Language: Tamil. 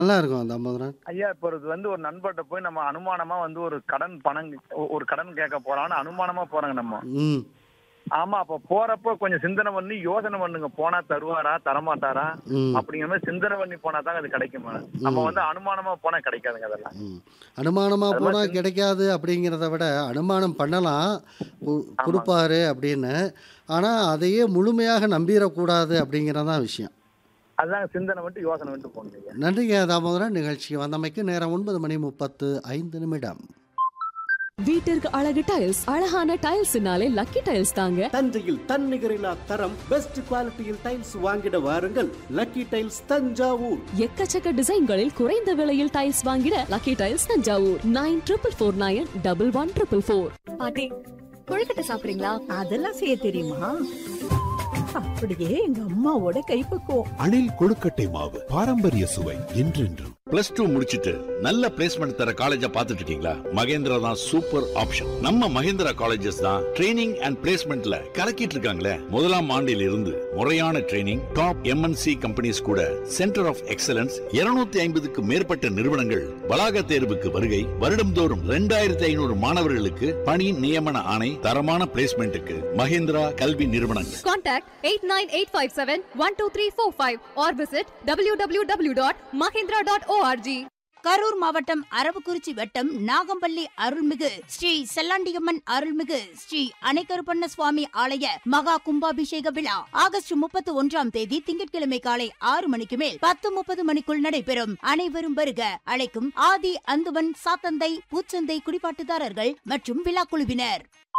நல்லா இருக்கும் தாமோதரன் ஐயா இப்போ இது வந்து ஒரு நண்பர்கிட்ட போய் நம்ம அனுமானமா வந்து ஒரு கடன் பணம் ஒ- ஒரு கடன் கேட்க போறான்னு அனுமானமா போறாங்க நம்ம ம் ஆமா அப்ப போறப்போ கொஞ்சம் சிந்தனை பண்ணி யோசனை பண்ணுங்க போனா தருவாரா தரமாட்டாரா ம் அப்படிங்கிற மாதிரி சிந்தனை பண்ணி போனா தாங்க அது கிடைக்கும் நம்ம வந்து அனுமானமா போனா கிடைக்காதுங்க அதெல்லாம் ம். அனுமானமா அது போனா மாதிரி கிடைக்காது அப்படிங்கிறத விட அனுமானம் பண்ணலாம் கு- கொடுப்பாரு அப்படின்னு ஆனா அதையே முழுமையாக நம்பிடக்கூடாது அப்படிங்கிறதான் விஷயம் அதுதாங்க சிந்தனை மட்டும் யோசனை மட்டும் போகணும் ஐயா நன்றிங்க தாமோதரன் நிகழ்ச்சி வந்தமைக்கு நேரம் ஒன்பது மணி முப்பத்து ஐந்து நிமிடம் வீட்டிற்கு அழகு டைல்ஸ் அழகான டைல்ஸ்னாலே லக்கி டைல்ஸ் தாங்க தஞ்சையில் தன்னிகரில்லா தரம் பெஸ்ட் குவாலிட்டியில் டைல்ஸ் வாங்கிட வாருங்கள் லக்கி டைல்ஸ் தஞ்சாவூர் எக்கச்சக்க டிசைன்களில் குறைந்த விலையில் டைல்ஸ் வாங்கிட lucky tiles Thanjavur nine triple four nine double one triple four பாட்டி கொழுக்கட்டை சாப்பிடுறீங்களா அதெல்லாம் செய்ய தெரியுமா அப்படியே எங்க அம்மாவோட கைப்பக்குவம் அணில் கொழுக்கட்டை மாவு பாரம்பரிய சுவை என்றென்றும் பிளஸ் டூ முடிச்சிட்டு நல்ல பிளேஸ்மெண்ட் தர காலேஜா பார்த்துட்டு இருக்கீங்களா மகேந்திரா தான் சூப்பர் ஆப்ஷன் நம்ம மகேந்திரா காலேஜஸ் தான் ட்ரைனிங் அண்ட் பிளேஸ்மெண்ட்ல கலக்கிட்டு இருக்காங்களே முதலாம் ஆண்டில் இருந்து முறையான ட்ரைனிங் டாப் எம்என்சி கம்பெனிஸ் கூட சென்டர் ஆஃப் எக்ஸலன்ஸ் 250 ஐம்பதுக்கு மேற்பட்ட நிறுவனங்கள் வளாக தேர்வுக்கு வருகை வருடம்தோறும் ரெண்டாயிரத்தி ஐநூறு மாணவர்களுக்கு பணி நியமன ஆணை தரமான பிளேஸ்மெண்ட்டுக்கு மகேந்திரா கல்வி நிறுவனங்கள் Contact 89857-12345 or visit www.mahindra.org. Karur மாவட்டம் அரவக்குறிச்சி வட்டம் நாகம்பள்ளி அருள்மிகு ஸ்ரீ செல்லாண்டியம்மன் அருள்மிகு ஸ்ரீ அணைக்கருப்பண்ண சுவாமி ஆலய மகா கும்பாபிஷேக விழா ஆகஸ்ட் முப்பத்தி ஒன்றாம் தேதி திங்கட்கிழமை காலை ஆறு மணிக்கு மேல் பத்து முப்பது மணிக்குள் நடைபெறும் அனைவரும் வருக அழைக்கும் ஆதி அந்துவன் சாத்தந்தை பூச்சந்தை குடிபாட்டுதாரர்கள் மற்றும் விழா குழுவினர்